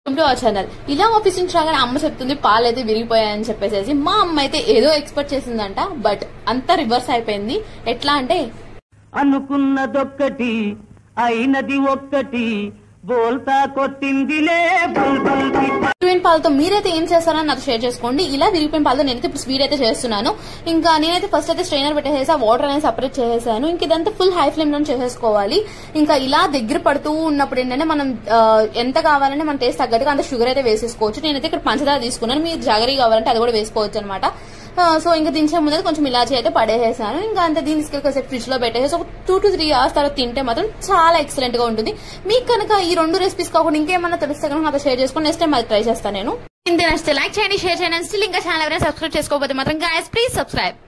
to our channel ఇలా office నుంచి రాగానే అమ్మ చెప్తుంది పాలు అయితే విరిగిపోయాయని చెప్పేసి మా అమ్మ అయితే ఏదో ఎక్స్పెక్ట్ చేసిందంట బట్ అంతా రివర్స్ అయిపోయింది ఎట్లా అంటే అనుకున్నదొక్కటి అయినది ఒక్కటి బోల్తా కొట్టిందిలే బుల్బుల్ పిట్ట విరిగిపోయిన పాలతో మీరైతే ఏం చేస్తారని నాతో షేర్ చేసుకోండి ఇలా విరిగిపోయిన పాలతో నేనైతే ఇప్పుడు స్వీట్ అయితే చేస్తున్నాను ఇంకా నేనైతే ఫస్ట్ అయితే స్ట్రైనర్ పెట్టేసి ఆ వాటర్ అనేది సపరేట్ చేసేసాను ఇంక ఇదంతా ఫుల్ హై ఫ్లేమ్ లో చేసేసుకోవాలి ఇంకా ఇలా దగ్గర పడుతూ ఉన్నప్పుడు ఏంటంటే మనం ఆ, ఎంత కావాలంటే మన టేస్ట్ తగ్గట్టుగా అంత షుగర్ అయితే వేసేసుకోవచ్చు నేనైతే ఇక్కడ పంచదార తీసుకున్నాను మీరు జాగరీ కావాలంటే అది కూడా వేసుకోవచ్చు అనమాట సో ఇంకా దించే ముందు కొంచెం ఇలాచి అయితే పడేసేసాను ఇంకా అంతే దీన్ని తీసుకెళ్ళి కాసేపు ఫ్రిడ్జ్ లో పెట్టేసి ఒక టూ టు త్రీ అవర్స్ తర్వాత తింటే మాత్రం చాలా ఎక్సలెంట్ గా ఉంటుంది మీకు కనుక ఈ రెండు రెసిపీస్ కాకుండా ఇంకేమన్నా తెలిస్తే కనుక నాతో షేర్ చేసుకుని నెక్స్ట్ టైం అది ట్రై చేస్తాను నేను ఇంతే నచ్చితే లైక్ చేయండి షేర్ చేయండి స్టిల్ ఇంకా ఛానల్ ఎవరైనా సబ్స్క్రైబ్ చేసుకోకపోతే మాత్రం గాయస్ ప్లీజ్ సబ్స్క్రైబ్